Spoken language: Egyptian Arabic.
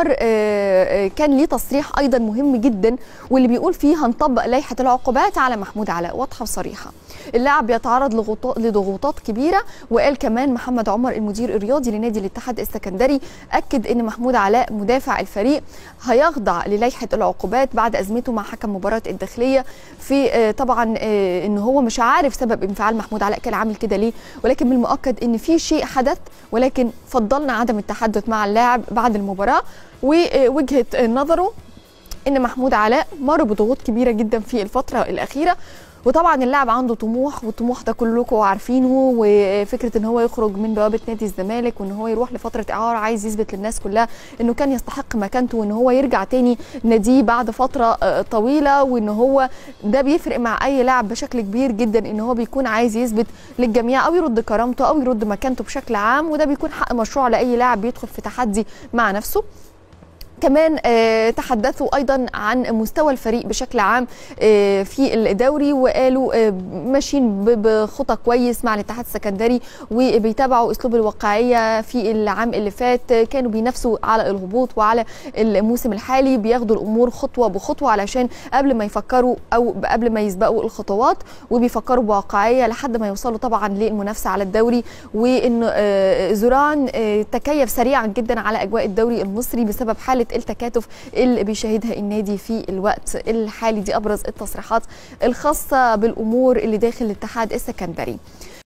كان ليه تصريح ايضا مهم جدا واللي بيقول فيه هنطبق لائحه العقوبات على محمود علاء واضحه وصريحه اللاعب بيتعرض لضغوطات كبيره وقال كمان محمد عمر المدير الرياضي لنادي الاتحاد السكندري اكد ان محمود علاء مدافع الفريق هيخضع للائحه العقوبات بعد ازمته مع حكم مباراه الداخليه في طبعا ان هو مش عارف سبب انفعال محمود علاء كان عامل كده ليه ولكن من المؤكد ان في شيء حدث ولكن فضلنا عدم التحدث مع اللاعب بعد المباراه ووجهه نظره ان محمود علاء مر بضغوط كبيره جدا في الفتره الاخيره وطبعا اللاعب عنده طموح والطموح ده كلكم عارفينه وفكره ان هو يخرج من بوابه نادي الزمالك وان هو يروح لفتره اعاره عايز يثبت للناس كلها انه كان يستحق مكانته وان هو يرجع تاني ناديه بعد فتره طويله وان هو ده بيفرق مع اي لاعب بشكل كبير جدا ان هو بيكون عايز يثبت للجميع او يرد كرامته او يرد مكانته بشكل عام وده بيكون حق مشروع لاي لاعب بيدخل في تحدي مع نفسه كمان آه تحدثوا ايضا عن مستوى الفريق بشكل عام آه في الدوري وقالوا آه ماشيين بخطى كويس مع الاتحاد السكندري وبيتابعوا اسلوب الواقعيه في العام اللي فات كانوا بينافسوا على الهبوط وعلى الموسم الحالي بياخدوا الامور خطوه بخطوه علشان قبل ما يفكروا او قبل ما يسبقوا الخطوات وبيفكروا بواقعيه لحد ما يوصلوا طبعا للمنافسه على الدوري وان زوران تكيف سريعا جدا على اجواء الدوري المصري بسبب حاله التكاتف اللي بيشاهدها النادي في الوقت الحالي دي ابرز التصريحات الخاصه بالامور اللي داخل الاتحاد السكندري